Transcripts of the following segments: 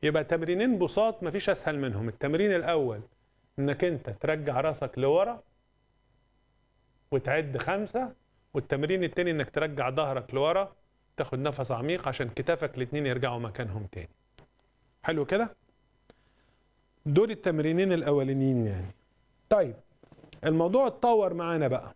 يبقى تمرينين بساط مفيش اسهل منهم التمرين الاول انك انت ترجع راسك لورا وتعد خمسة والتمرين التاني انك ترجع ظهرك لورا تاخد نفس عميق عشان كتافك الاتنين يرجعوا مكانهم تاني حلو كده دول التمرينين الاولانيين يعني طيب الموضوع اتطور معانا بقى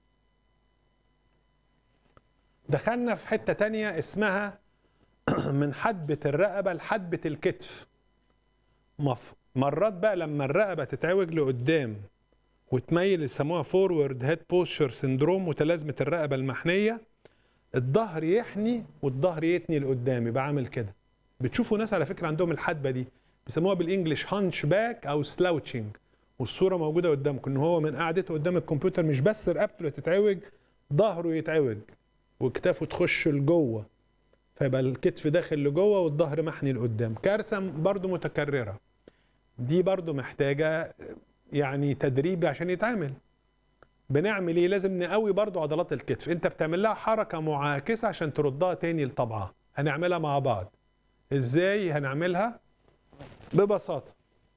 دخلنا في حتة تانية اسمها من حدبة الرقبة لحدبة الكتف مف... مرات بقى لما الرقبة تتعوج لقدام وتميل يسموها فورورد هيد بوستشر سندروم متلازمة الرقبة المحنية الظهر يحني والظهر يتني لقدام يبقى عامل كده بتشوفوا ناس على فكرة عندهم الحدبة دي بيسموها بالانجلش هانش باك او سلاوتشنج والصورة موجودة قدامكم ان هو من قعدته قدام الكمبيوتر مش بس رقبته اللي تتعوج ظهره يتعوج وكتافه تخش لجوه فيبقى الكتف داخل لجوه والظهر محني لقدام كارثه برضو متكرره دي برضو محتاجه يعني تدريب عشان يتعمل بنعمل ايه لازم نقوي برضو عضلات الكتف انت بتعمل لها حركه معاكسه عشان تردها تاني لطبعها هنعملها مع بعض ازاي هنعملها ببساطه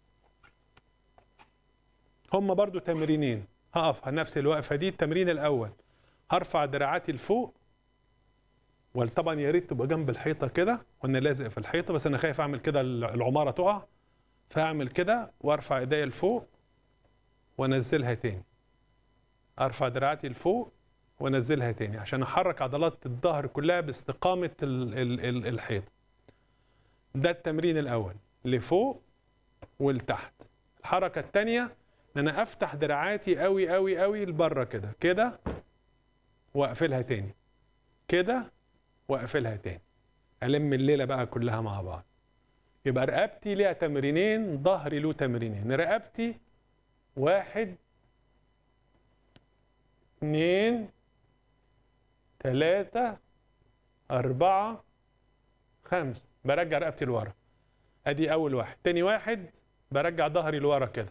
هما برضو تمرينين هقف نفس الوقفه دي التمرين الاول هرفع دراعاتي لفوق وطبعا يا ريت تبقى جنب الحيطه كده وانا لازق في الحيطه بس انا خايف اعمل كده العماره تقع فاعمل كده وارفع ايديا لفوق وانزلها تاني ارفع دراعاتي لفوق وانزلها تاني عشان احرك عضلات الظهر كلها باستقامه ال ال ال الحيطه ده التمرين الاول لفوق ولتحت الحركه الثانيه ان انا افتح دراعاتي قوي قوي قوي لبره كده كده واقفلها تاني كده واقفلها تاني الم الليله بقى كلها مع بعض يبقى رقبتي ليها تمرينين ظهري له تمرينين رقبتي واحد اتنين تلاتة أربعة خمسة برجع رقبتي لورا أدي أول واحد تاني واحد برجع ظهري لورا كده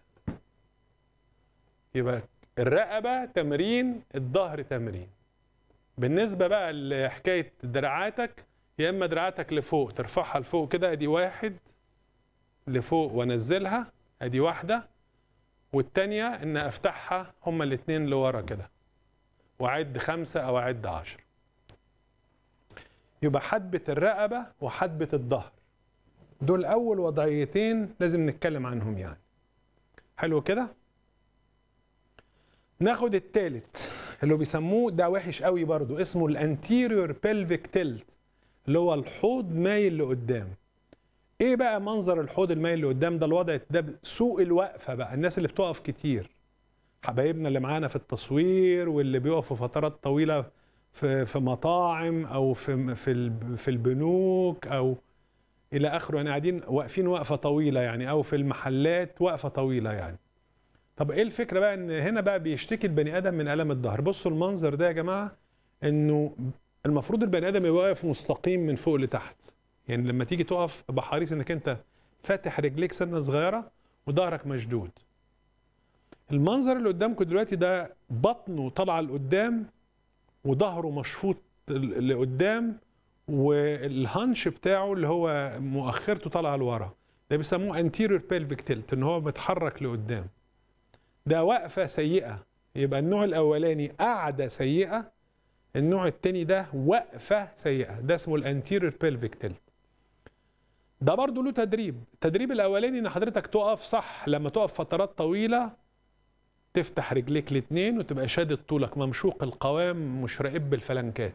يبقى الرقبة تمرين الظهر تمرين بالنسبه بقى لحكايه دراعاتك يا اما دراعاتك لفوق ترفعها لفوق كده ادي واحد لفوق وانزلها ادي واحده والتانيه ان افتحها هما الاتنين لورا كده واعد خمسه او اعد عشر يبقى حدبه الرقبه وحدبه الظهر دول اول وضعيتين لازم نتكلم عنهم يعني حلو كده ناخد التالت اللي بيسموه ده وحش قوي برضو اسمه الانتيريور بيلفيك تيلت اللي هو الحوض مايل لقدام ايه بقى منظر الحوض المايل لقدام ده الوضع ده سوء الوقفه بقى الناس اللي بتقف كتير حبايبنا اللي معانا في التصوير واللي بيقفوا فترات طويله في في مطاعم او في في في البنوك او الى اخره يعني قاعدين واقفين وقفه طويله يعني او في المحلات وقفه طويله يعني طب ايه الفكره بقى ان هنا بقى بيشتكي البني ادم من الم الظهر بصوا المنظر ده يا جماعه انه المفروض البني ادم يبقى واقف مستقيم من فوق لتحت يعني لما تيجي تقف ابقى حريص انك انت فاتح رجليك سنه صغيره وظهرك مشدود المنظر اللي قدامكم دلوقتي ده بطنه طالعه لقدام وظهره مشفوط لقدام والهانش بتاعه اللي هو مؤخرته طالعه لورا ده بيسموه انتيريور بيلفيك تيلت ان هو متحرك لقدام ده وقفة سيئة يبقى النوع الأولاني قعدة سيئة النوع الثاني ده وقفة سيئة ده اسمه الانتيريور بيلفيك تيلت ده برضه له تدريب التدريب الأولاني إن حضرتك تقف صح لما تقف فترات طويلة تفتح رجليك الاتنين وتبقى شادد طولك ممشوق القوام مش راقب بالفلنكات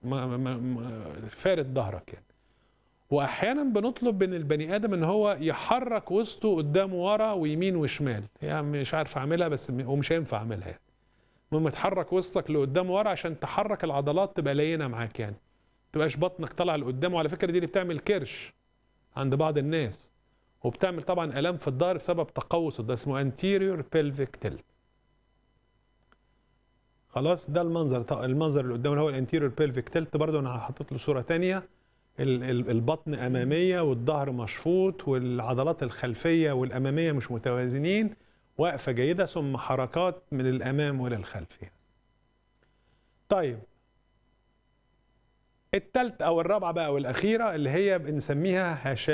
فارد ظهرك يعني واحيانا بنطلب من البني ادم ان هو يحرك وسطه قدام ورا ويمين وشمال يعني مش عارف اعملها بس ومش هينفع اعملها يعني المهم تحرك وسطك لقدام ورا عشان تحرك العضلات تبقى لينه معاك يعني ما تبقاش بطنك طالع لقدام وعلى فكره دي اللي بتعمل كرش عند بعض الناس وبتعمل طبعا الام في الظهر بسبب تقوس ده اسمه anterior pelvic tilt خلاص ده المنظر المنظر اللي قدام اللي هو الانتيريور بيلفيك تيلت برضه انا حاطط له صوره ثانيه البطن أمامية والظهر مشفوط والعضلات الخلفية والأمامية مش متوازنين وقفة جيدة ثم حركات من الأمام وللخلف طيب التالت أو الرابعة بقى والأخيرة اللي هي بنسميها هشاشة